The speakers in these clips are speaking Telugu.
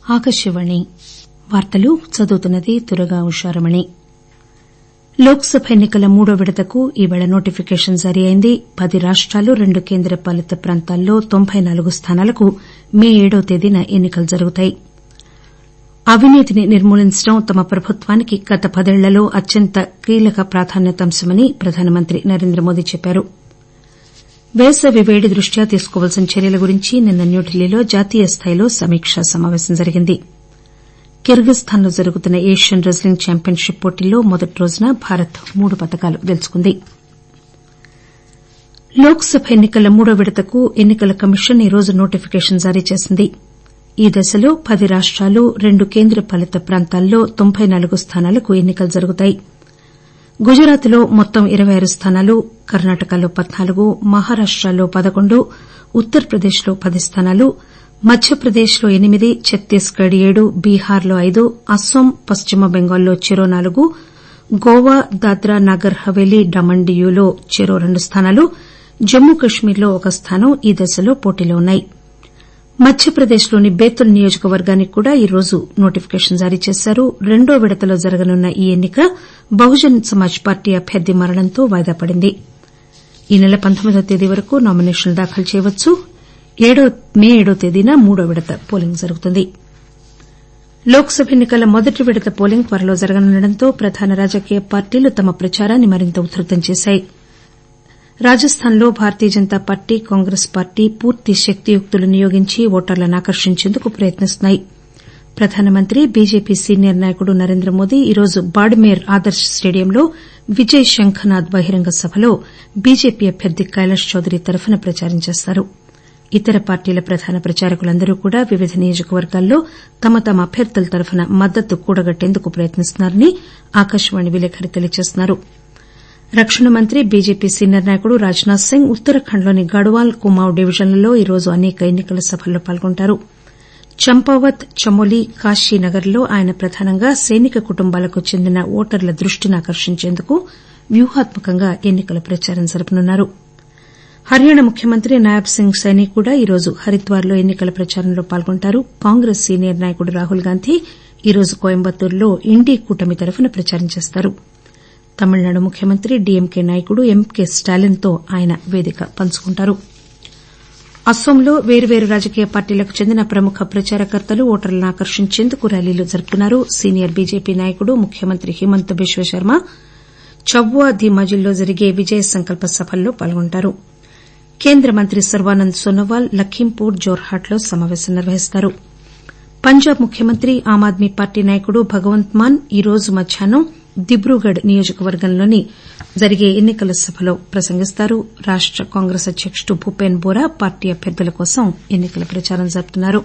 ఆకాశవాణి వార్తలు చదువుతున్నది దుర్గా ఉషారమణి లోక్ సభ ఎన్ని కల మూడో విడతకు ఈరోజు నోటిఫికేషన్ జారీ అయింది పది రాష్టాలు రెండు కేంద్ర పాలిత ప్రాంతాల్లో తొంభై నాలుగు స్థానాలకు మే ఏడవ తేదీన ఎన్ని కలు జరుగుతాయి అవినీతిని నిర్మూలించడం తమ ప్రభుత్వానికి గత పదేళ్లలో అత్యంత కీలక ప్రాధాన్యత అంశమని ప్రధానమంత్రి నరేంద్రమోదీ చెప్పారు వేసవి పేడి దృష్ట్యా తీసుకోవాల్సిన చర్యల గురించి నిన్న న్యూఢిల్లీలో జాతీయ స్థాయిలో సమీకా సమాపేశం జరిగింది కిర్గిస్థాన్ లో జరుగుతున్న ఏషియన్ రెజ్లింగ్ చాంపియన్ షిప్ పోటీల్లో మొదటి రోజున భారత్ మూడు పతకాలు గెలుచుకుంది లోక్ సభ ఎన్ని కల మూడో విడతకు ఎన్ని కల కమిషన్ ఈరోజు నోటిఫికేషన్ జారీ చేసింది ఈ దశలో పది రాష్టాలు రెండు కేంద్ర పాలిత ప్రాంతాల్లో తొంభై నాలుగు స్థానాలకు ఎన్ని కలు జరుగుతాయి గుజరాత్ లో మొత్తం ఇరవై ఆరు స్థానాలు కర్నాటకలో పద్నాలుగు మహారాష్టలో పదకొండు ఉత్తరప్రదేశ్ లో పది స్థానాలు మధ్యప్రదేశ్ లో ఎనిమిది ఛత్తీస్ గఢ్ ఏడు బీహార్ లో ఐదు అస్పాం పశ్చిమ బెంగాల్లో చెరో నాలుగు గోవా దాద్రా నగర్ హవేలీ డామన్ డియ్యూలో చెరో రెండు స్థానాలు జమ్మూ కశ్మీర్ లో ఒక స్థానం ఈ దశలో పోటీలో ఉన్నాయి మధ్యప్రదేశ్ లోని బేతుల్ నియోజకవర్గానికి కూడా ఈరోజు నోటిఫికేషన్ జారీ చేశారు రెండో విడతలో జరగనున్న ఈ ఎన్ని క బహుజన్ సమాజ్ పార్టీ అభ్యర్థి మరణంతో వాయిదా పడింది ఈ నెల పంతొమ్మిదవ తేదీ వరకు నామినేషన్లు దాఖలు చేయవచ్చు మే ఏడవ తేదీన మూడో విడత పోలింగ్ జరుగుతుంది లోక్ సభ ఎన్ని కల మొదటి విడత పోలింగ్ త్వరలో జరగనుండటంతో ప్రధాన రాజకీయ పార్టీలు తమ ప్రచారాన్ని మరింత ఉధృతం చేశాయి రాజస్థాన్ లో భారతీయ జనతా పార్టీ కాంగ్రెస్ పార్టీ పూర్తి శక్తియుక్తులు వినియోగించి ఓటర్లను ఆకర్షించేందుకు ప్రయత్నిస్తున్నాయి ప్రధానమంత్రి బీజేపీ సీనియర్ నాయకుడు నరేంద్రమోదీ ఈరోజు బాడ్మేర్ ఆదర్శ్ స్టేడియంలో విజయ్ శంఖనాద్ బహిరంగ సభలో బీజేపీ అభ్యర్థి కైలాష్ చౌదరి తరఫున ప్రచారం చేస్తారు ఇతర పార్టీల ప్రధాన ప్రచారకులందరూ కూడా వివిధ నియోజకవర్గాల్లో తమ తమ అభ్యర్థుల తరఫున మద్దతు కూడగట్టేందుకు ప్రయత్నిస్తున్నారని ఆకాశవాణి విలేకరి తెలియజేస్తున్నారు రక్షణ మంత్రి బీజేపీ సీనియర్ నాయకుడు రాజ్ నాథ్ సింగ్ ఉత్తరాఖండ్ లోని గఢ్వాల్ కుమావ్ డివిజన్లలో ఈరోజు అనేక ఎన్ని కల సభల్లో పాల్గొంటారు చంపావత్ చమోలీ కాశీనగర్ లో ఆయన ప్రధానంగా సైనిక కుటుంబాలకు చెందిన ఓటర్ల దృష్టిని ఆకర్షించేందుకు వ్యూహాత్మకంగా ఎన్ని కల ప్రచారం జరపనున్నారు హర్యానా ముఖ్యమంత్రి నాయబ్ సింగ్ సైని కూడా ఈరోజు హరిద్వార్ లో ఎన్ని కల ప్రచారంలో పాల్గొంటారు కాంగ్రెస్ సీనియర్ నాయకుడు రాహుల్ గాంధీ ఈరోజు కోయంబత్తూరులో ఇండీ కూటమి తరఫున ప్రచారం చేస్తారు తమిళనాడు ముఖ్యమంత్రి డీఎంకే నాయకుడు ఎంకే స్టాలిన్ తో ఆయన వేదిక పంచుకుంటారు అస్పాంలో వేర్వేరు రాజకీయ పార్టీలకు చెందిన ప్రముఖ ప్రచారకర్తలు ఓటర్లను ఆకర్షించేందుకు ర్యాలీలు జరుపుతున్నారు సీనియర్ బీజేపీ నాయకుడు ముఖ్యమంత్రి హిమంత బిశ్వ శర్మ చబువా ధీమాజిల్లో జరిగే విజయ సంకల్ప సభల్లో పాల్గొంటారు కేంద్ర మంత్రి సర్బానంద్ సోనోవాల్ లఖీంపూర్ జోర్హాట్ లో సమాపేశం నిర్వహిస్తారు పంజాబ్ ముఖ్యమంత్రి ఆమ్ ఆద్మీ పార్టీ నాయకుడు భగవంత్ మాన్ ఈరోజు మధ్యాహ్నం దిబ్రూగఢ్ నియోజకవర్గంలోని జరిగే ఎన్ని కల సభలో ప్రసంగిస్తారు రాష్ట కాంగ్రెస్ అధ్యకుడు భూపేన్ బోరా పార్టీ అభ్యర్థుల కోసం ఎన్ని కల ప్రచారం జరుపుతున్నారు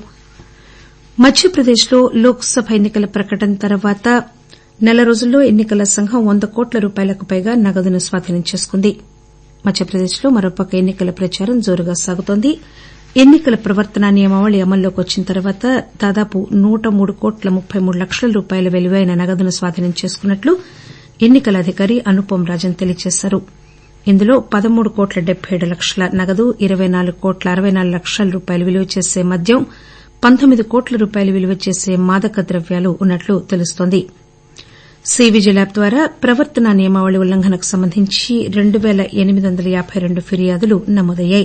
మధ్యప్రదేశ్ లో లోక్ సభ ఎన్ని కల ప్రకటన తర్వాత నెల రోజుల్లో ఎన్ని కల సంఘం వంద కోట్ల రూపాయలకు పైగా నగదును స్వాధీనం చేసుకుంది మధ్యప్రదేశ్ లో మరోపక్క ఎన్ని కల ప్రచారం జోరుగా సాగుతోంది ఎన్ని కల ప్రవర్తనా నియమావళి అమల్లోకి వచ్చిన తర్వాత దాదాపు నూట మూడు కోట్ల ముప్పై మూడు లక్షల రూపాయల విలువైన నగదును స్వాధీనం చేసుకున్నట్లు ఎన్ని కల అధికారి అనుపమ్ రాజన్ తెలియజేశారు ఇందులో పదమూడు కోట్ల డెబ్బై ఏడు లక్షల నగదు ఇరవై నాలుగు కోట్ల అరవై నాలుగు లక్షల రూపాయలు విలువ చేసే మద్యం పంతొమ్మిది కోట్ల రూపాయలు విలువ చేసే మాదక ద్రవ్యాలు ఉన్నట్లు తెలుస్తోంది సి విజిల్ యాప్ ద్వారా ప్రవర్తనా నియమావళి ఉల్లంఘనకు సంబంధించి రెండు పేల ఎనిమిది వందల యాబై రెండు ఫిర్యాదులు నమోదయ్యాయి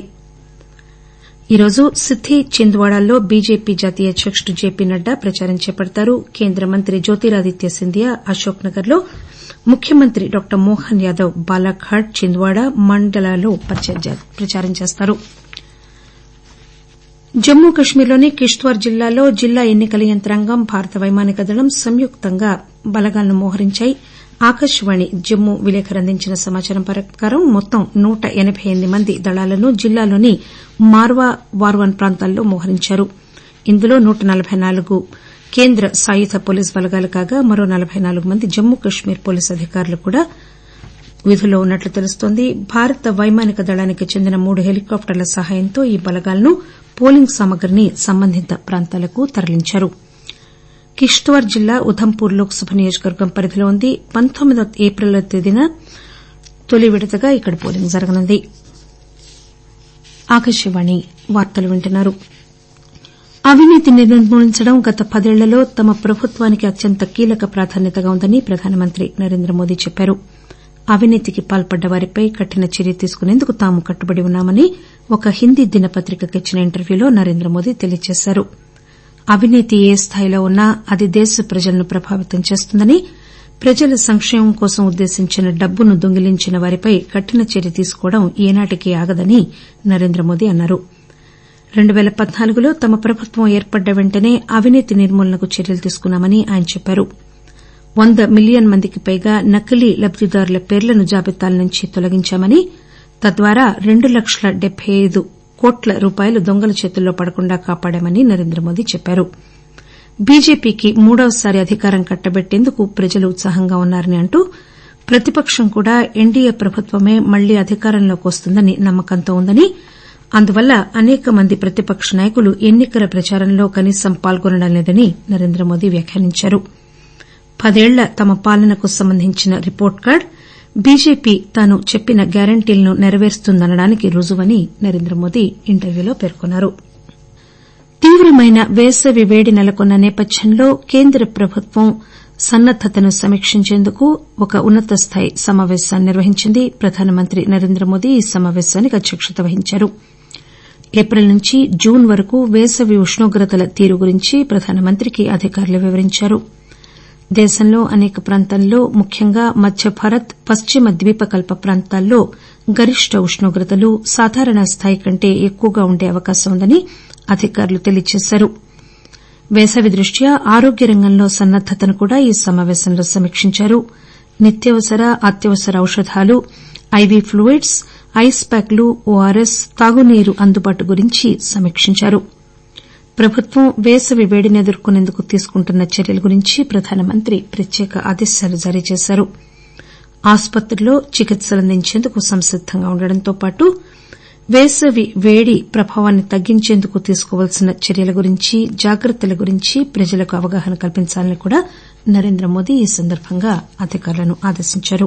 ఈరోజు సిద్ది చింద్వాడాల్లో బీజేపీ జాతీయ అధ్యకుడు జేపీ నడ్డా ప్రచారం చేపడతారు కేంద్ర మంత్రి జ్యోతిరాదిత్య సింధియా అశోక్ నగర్ లో ముఖ్యమంత్రి డాక్టర్ మోహన్ యాదవ్ బాలాఘాట్ చింద్వాడా మండలాల్లో ప్రచారం చేస్తారు జమ్మూ కశ్మీర్లోని కిష్త్వార్ జిల్లాలో జిల్లా ఎన్ని కల యంత్రాంగం భారత వైమానిక దళం సంయుక్తంగా బలగాలను మోహరించాయి ఆకాశవాణి జమ్మూ విలేకరి అందించిన సమాచారం ప్రకారం మొత్తం నూట ఎనబై ఎనిమిది మంది దళాలను జిల్లాలోని మార్వా వార్వాన్ ప్రాంతాల్లో మోహరించారు ఇందులో నూట నలబై నాలుగు కేంద్ర సాయుధ పోలీసు బలగాలు కాగా మరో నలబై నాలుగు మంది జమ్మూ కశ్మీర్ పోలీసు అధికారులు కూడా విధుల్లో ఉన్నట్లు తెలుస్తోంది భారత వైమానిక దళానికి చెందిన మూడు హెలికాప్టర్ల సహాయంతో ఈ బలగాలను పోలింగ్ సామగ్రిని సంబంధిత ప్రాంతాలకు తరలించారు కిష్త్వార్ జిల్లా ఉధంపూర్ లోక్ సభ నియోజకవర్గం పరిధిలో ఉంది పంతొమ్మిదవ ఏప్రిల్ తేదీన తొలి విడతగా ఇక్కడ పోలింగ్ జరగనుంది అవినీతి నిర్మూలించడం గత పదేళ్లలో తమ ప్రభుత్వానికి అత్యంత కీలక ప్రాధాన్యతగా ఉందని ప్రధానమంత్రి నరేంద్రమోదీ చెప్పారు అవినీతికి పాల్పడ్డ వారిపై కఠిన చర్య తీసుకునేందుకు తాము కట్టుబడి ఉన్నామని ఒక హిందీ దినపత్రికకు ఇచ్చిన ఇంటర్వ్యూలో నరేంద్రమోదీ తెలియజేశారు అవినీతి ఏ స్థాయిలో ఉన్నా అది దేశ ప్రజలను ప్రభావితం చేస్తుందని ప్రజల సంక్షేమం కోసం ఉద్దేశించిన డబ్బును దొంగిలించిన వారిపై కఠిన చర్య తీసుకోవడం ఏనాటికీ ఆగదని నరేంద్రమోదీ అన్నారు రెండు పేల పద్నాలుగులో తమ ప్రభుత్వం ఏర్పడ్డ వెంటనే అవినీతి నిర్మూలనకు చర్యలు తీసుకున్నామని ఆయన చెప్పారు వంద మిలియన్ మందికి పైగా నకిలీ లబ్దిదారుల పేర్లను జాబితాల నుంచి తొలగించామని తద్వారా రెండు లక్షల డెబ్బై ఐదు కోట్ల రూపాయలు దొంగల చేతుల్లో పడకుండా కాపాడామని నరేంద్రమోదీ చెప్పారు బీజేపీకి మూడవసారి అధికారం కట్టబెట్టేందుకు ప్రజలు ఉత్సాహంగా ఉన్నారని అంటూ ప్రతిపక్షం కూడా ఎన్డీఏ ప్రభుత్వమే మళ్లీ అధికారంలోకి వస్తుందని నమ్మకంతో ఉందని అందువల్ల అనేక మంది ప్రతిపక్ష నాయకులు ఎన్నికల ప్రచారంలో కనీసం పాల్గొనడం లేదని నరేంద్రమోదీ వ్యాఖ్యానించారు పదేళ్ల తమ పాలనకు సంబంధించిన రిపోర్ట్ కార్డు బీజేపీ తాను చెప్పిన గ్యారంటీలను నెరవేరుస్తుందనడానికి రుజువని నరేంద్రమోదీ ఇంటర్వ్యూలో పేర్కొన్నారు తీవ్రమైన వేసవి వేడి నెలకొన్న నేపథ్యంలో కేంద్ర ప్రభుత్వం సన్నద్దతను సమీక్షించేందుకు ఒక ఉన్నత స్థాయి సమాపేశాన్ని నిర్వహించింది ప్రధానమంత్రి నరేంద్రమోదీ ఈ సమాపేశానికి అధ్యక్షత వహించారు ఏప్రిల్ నుంచి జూన్ వరకు వేసవి ఉష్ణోగ్రతల తీరు గురించి ప్రధానమంత్రికి అధికారులు వివరించారు దేశంలో అనేక ప్రాంతాల్లో ముఖ్యంగా మధ్య భారత్ పశ్చిమ ద్వీపకల్ప ప్రాంతాల్లో గరిష్ట ఉష్ణోగ్రతలు సాధారణ స్థాయి కంటే ఎక్కువగా ఉండే అవకాశం ఉందని అధికారులు తెలియజేశారు వేసవి దృష్ట్యా ఆరోగ్య రంగంలో సన్నద్దతను కూడా ఈ సమాపేశంలో సమీక్షించారు నిత్యావసర అత్యవసర ఔషధాలు ఐవీ ప్లూయిడ్స్ ఐస్ ప్యాక్లు ఓఆర్ఎస్ తాగునీరు అందుబాటు గురించి సమీక్షించారు ప్రభుత్వం వేసవి వేడిని ఎదుర్కొనేందుకు తీసుకుంటున్న చర్యల గురించి ప్రధానమంత్రి ప్రత్యేక ఆదేశాలు జారీ చేశారు ఆసుపత్రుల్లో చికిత్సలందించేందుకు సంసిద్దంగా ఉండడంతో పాటు వేసవి వేడి ప్రభావాన్ని తగ్గించేందుకు తీసుకోవాల్సిన చర్యల గురించి జాగ్రత్తల గురించి ప్రజలకు అవగాహన కల్పించాలని కూడా నరేంద్రమోదీ ఈ సందర్బంగా అధికారులను ఆదేశించారు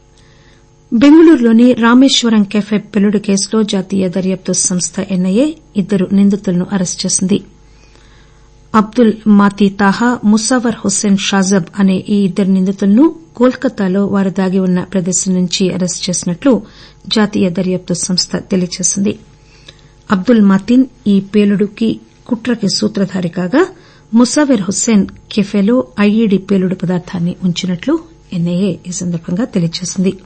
బెంగళూరులోని రామేశ్వరం కెఫే పేలుడు కేసులో జాతీయ దర్యాప్తు సంస్థ ఎన్ఐఏ ఇద్దరు నిందితులను అరెస్టు చేసింది అబ్దుల్ మాతీ తాహా ముసావర్ హుస్సేన్ షాజబ్ అనే ఈ ఇద్దరు నిందితులను కోల్కతాలో వారు దాగి ఉన్న ప్రదేశం నుంచి అరెస్టు చేసినట్లు జాతీయ దర్యాప్తు సంస్థ తెలియజేసింది అబ్దుల్ మాతీన్ ఈ పేలుడుకి కుట్రకి సూత్రధారి కాగా ముసావెర్ హుస్సేన్ కెఫేలో ఐఈడీ పేలుడు పదార్థాన్ని ఉంచినట్లు ఎన్ఐఏ ఈ సందర్బంగా తెలియజేసింది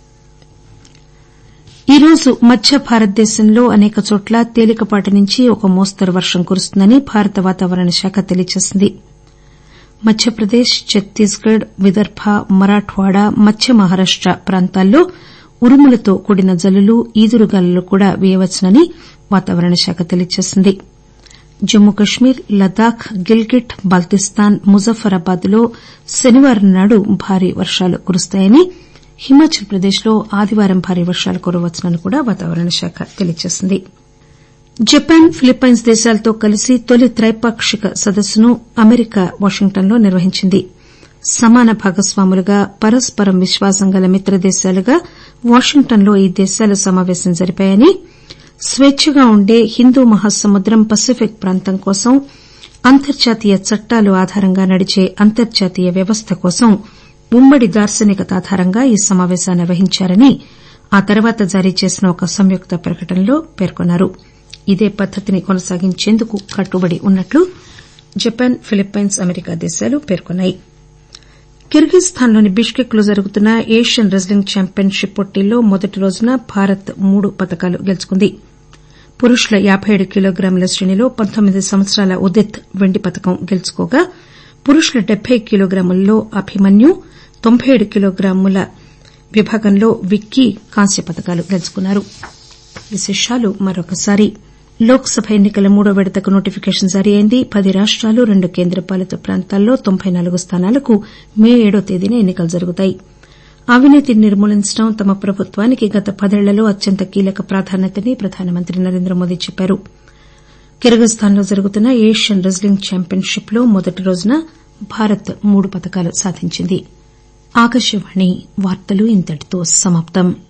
ఈరోజు మధ్య భారతదేశంలో అనేక చోట్ల తేలికపాటి నుంచి ఒక మోస్తరు వర్షం కురుస్తుందని భారత వాతావరణ శాఖ తెలియజేసింది మధ్యప్రదేశ్ ఛత్తీస్గఢ్ విదర్భ మరాఠ్వాడా మధ్య మహారాష్ట ప్రాంతాల్లో ఉరుములతో కూడిన జల్లులు ఈదురుగాలులు కూడా వీయవచ్చునని వాతావరణ శాఖ తెలియజేసింది జమ్మూ కశ్మీర్ లద్దాఖ్ గిల్గిట్ బాల్తిస్తాన్ ముజఫరాబాద్ లో శనివారం నాడు భారీ వర్షాలు కురుస్తాయని హిమాచల్ ప్రదేశ్ లో ఆదివారం భారీ వర్షాలు కురవవచ్చునని కూడా వాతావరణ శాఖ తెలియజేసింది జపాన్ ఫిలిప్పైన్స్ దేశాలతో కలిసి తొలి త్రైపాక్షిక సదస్సును అమెరికా వాషింగ్టన్ లో నిర్వహించింది సమాన భాగస్వాములుగా పరస్పరం విశ్వాసం గల మిత్రదేశాలుగా వాషింగ్టన్ లో ఈ దేశాలు సమాపేశం జరిపాయని స్వేచ్చగా ఉండే హిందూ మహాసముద్రం పసిఫిక్ ప్రాంతం కోసం అంతర్జాతీయ చట్టాలు ఆధారంగా నడిచే అంతర్జాతీయ వ్యవస్థ కోసం ఉమ్మడి దార్శనికత ఆధారంగా ఈ సమాపేశాన్ని నిర్వహించారని ఆ తర్వాత జారీ చేసిన ఒక సంయుక్త ప్రకటనలో పేర్కొన్నారు ఇదే పద్దతిని కొనసాగించేందుకు కట్టుబడి ఉన్నట్లు జపాన్ ఫిలిప్పైన్స్ అమెరికా దేశాలు పేర్కొన్నాయి కిర్గిస్థాన్ లోని బిష్కెక్ లో జరుగుతున్న ఏషియన్ రెజ్లింగ్ ఛాంపియన్షిప్ పోటీల్లో మొదటి రోజున భారత్ మూడు పతకాలు గెలుచుకుంది పురుషుల యాబై ఏడు కిలోగ్రాముల శ్రేణిలో పంతొమ్మిది సంవత్సరాల ఉదిత్ వెండి పతకం గెలుచుకోగా పురుషుల డెబ్బై కిలోగ్రాముల్లో అభిమన్యు తొంభై ఏడు కిలోగ్రాముల విభాగంలో విక్కీ కాంస్య పతకాలు గెలుచుకున్నారు లోక్ సభ ఎన్ని కల మూడో విడతకు నోటిఫికేషన్ జారీ అయింది పది రాష్టాలు రెండు కేంద్రపాలిత ప్రాంతాల్లో తొంభై నాలుగు స్థానాలకు మే ఏడో తేదీన ఎన్ని కలు జరుగుతాయి అవినీతిని నిర్మూలించడం తమ ప్రభుత్వానికి గత పదేళ్లలో అత్యంత కీలక ప్రాధాన్యతని ప్రధానమంత్రి నరేంద్రమోదీ చెప్పారు కిర్గిస్థాన్ లో జరుగుతున్న ఏషియన్ రెజ్లింగ్ ఛాంపియన్షిప్ లో మొదటి రోజున భారత్ మూడు పతకాలు సాధించింది